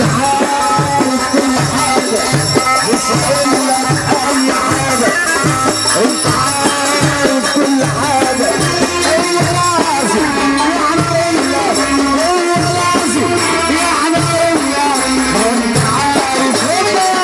عارف كل حاجة مش هقول لك أي حاجة أنت عارف كل حاجة هو لازم يعني إلا هو لازم يعني إلا ما أنت عارف إلا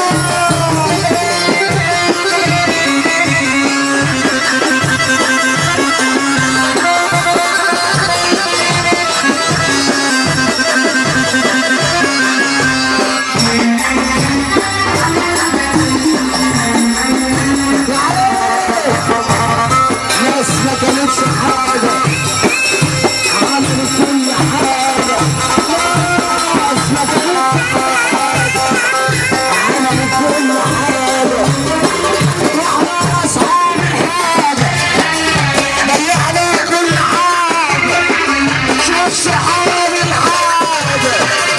ناس ما كانتش حاجة عملوا كل حاجة ناس ما كانتش حاجة عملوا كل حاجة واحنا أصحاب الحاجة ضيعنا كل حاجة شوف صحاب الحاجة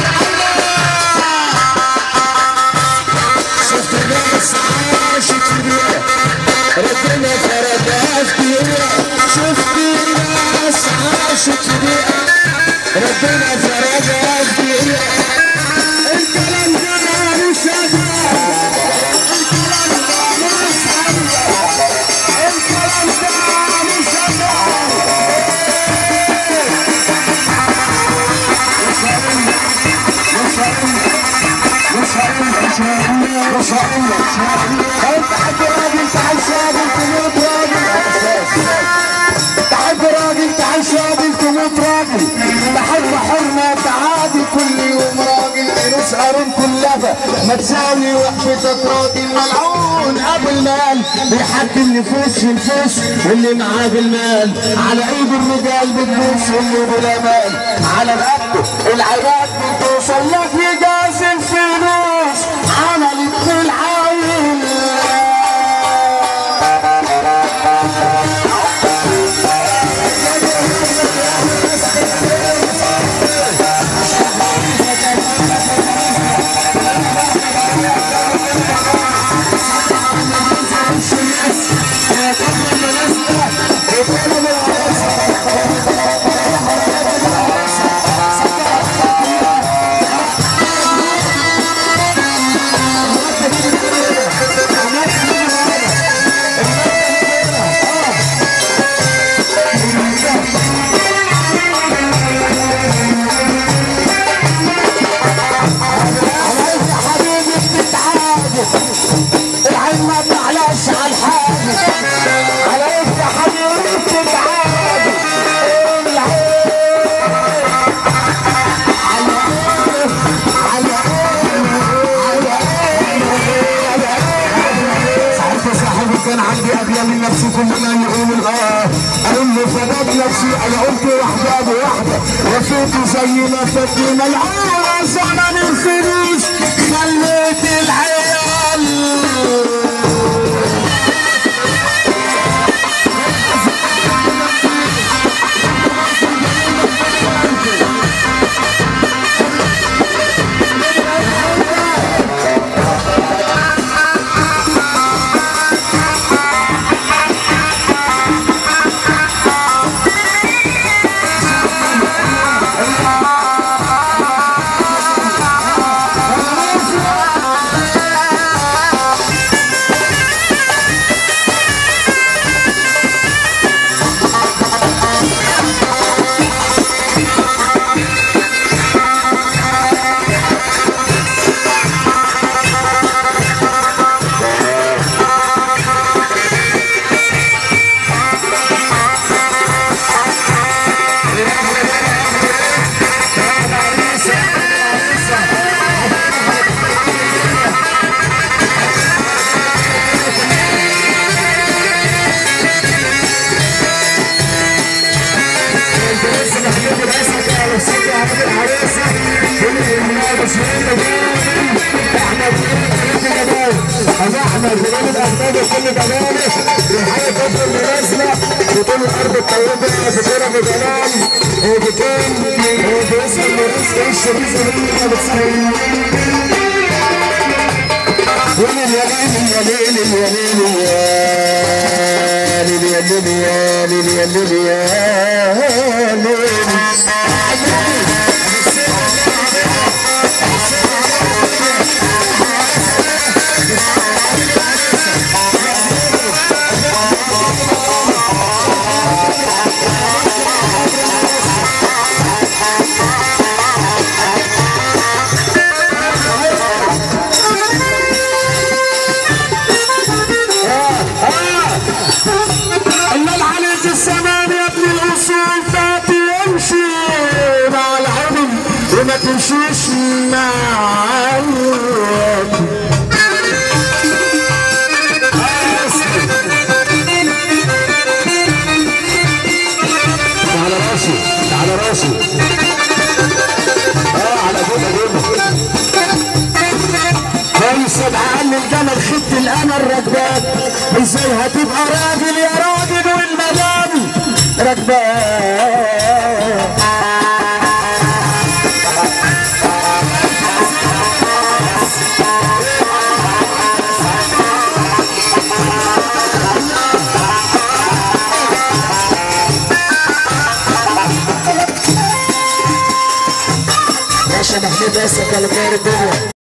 شفت ناس عاشت في بيئة ربنا فرجها في بيئة شفت ناس عاشت في بيئة ربنا فرجها في بيئة الكلام ده مالوش أداء الكلام ده مالوش أداء الكلام ده مالوش أداء مش هقول مش هقول مش هقول انت حد راجل تعال راجل تموت راجل تحب راجل تعيش راجل تموت راجل تحب حرمة تعادي كل يوم راجل فلوس قارون كلها ما تساوي وقفتك راجل ملعون ابو المال بيحكي النفوس في الفوس واللي معاه بالمال على ايد الرجال بتبوس واللي بلا مال على رقبته العباد بتوصل لك يجاز الفلوس عملت في العين عليك يا حبيبي بتتعاجب العين ما بتعلاش على الحاجب عليك يا حبيبي بتتعاجب العين على ايه على ايه على ايه ساعتها صاحبي كان عندي ابيا من نفسي كلنا يقول الاه اقول له فداك نفسي انا قلت واحده بواحده وفيت زي ما فاتني ملعون زمن الفلوس خليت العيال احنا زمان الاهداف وكل جماله الحياه قدر المناسبه بطول الارض الطيبه بكره بجلال وبكام وباسم الرئيس ايه الشريف اللي بتسهل ومن يلين يلين يلين يلين يلين يلين يلين يلين معاك على راسي على راسي اه على جبهه جبهه كويس ابعال الجمل خدت الانا الركبات ازاي هتبقى راجل يا راجل والمدام ركبات باشا محمود اسد على خير الدنيا